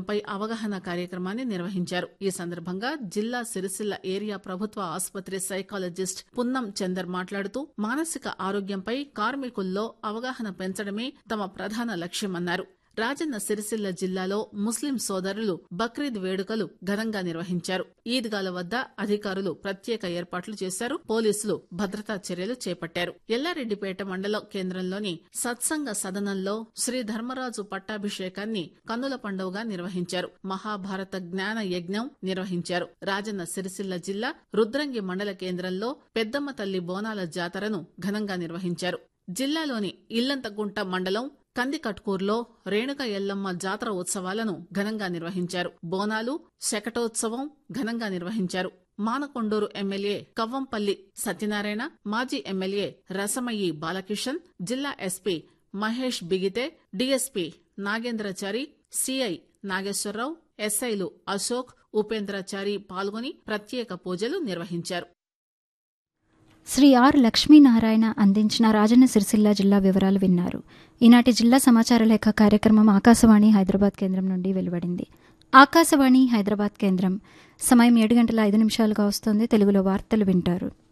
ఆరోగ్యంపై అవగాహన కార్యక్రమాన్ని నిర్వహించారు ఈ సందర్భంగా జిల్లా సిరిసిల్ల ఏరియా ప్రభుత్వ ఆసుపత్రి సైకాలజిస్ట్ పున్నం చందర్ మాట్లాడుతూ మానసిక ఆరోగ్యంపై కార్మికుల్లో అవగాహన పెంచడమే తమ ప్రధాన లక్ష్యమన్నారు రాజన్న సిరిసిల్ల జిల్లాలో ముస్లిం సోదరులు బక్రీద్ వేడుకలు ఘనంగా నిర్వహించారు ఈద్గాల వద్ద అధికారులు ప్రత్యేక ఏర్పాట్లు చేశారు పోలీసులు భద్రతా చర్యలు చేపట్టారు ఎల్లారెడ్డిపేట మండల కేంద్రంలోని సత్సంగ సదనంలో శ్రీ ధర్మరాజు పట్టాభిషేకాన్ని కన్నుల పండుగగా నిర్వహించారు మహాభారత జ్ఞాన యజ్ఞం నిర్వహించారు రాజన్న సిరిసిల్ల జిల్లా రుద్రంగి మండల కేంద్రంలో పెద్దమ్మ తల్లి బోనాల జాతరను ఘనంగా నిర్వహించారు జిల్లాలోని ఇల్లంతగుంట మండలం కందికట్కూర్లో రేణుక ఎల్లమ్మ జాతర ఉత్సవాలను ఘనంగా నిర్వహించారు బోనాలు శకటోత్సవం ఘనంగా నిర్వహించారు మానకొండూరు ఎమ్మెల్యే కవ్వంపల్లి సత్యనారాయణ మాజీ ఎమ్మెల్యే రసమయ్యి బాలకిషన్ జిల్లా ఎస్పీ మహేష్ బిగితే డీఎస్పీ నాగేంద్రచారి సిఐ నాగేశ్వరరావు ఎస్ఐలు అశోక్ ఉపేంద్రచారి పాల్గొని ప్రత్యేక పూజలు నిర్వహించారు శ్రీ ఆర్ లక్ష్మీనారాయణ అందించిన రాజన్న సిరిసిల్ల జిల్లా వివరాలు విన్నారు ఈనాటి జిల్లా సమాచార లేఖ కార్యక్రమం ఆకాశవాణి హైదరాబాద్ కేంద్రం నుండి వెలువడింది ఆకాశవాణి హైదరాబాద్ కేంద్రం సమయం ఏడు గంటల ఐదు నిమిషాలుగా వస్తుంది తెలుగులో వార్తలు వింటారు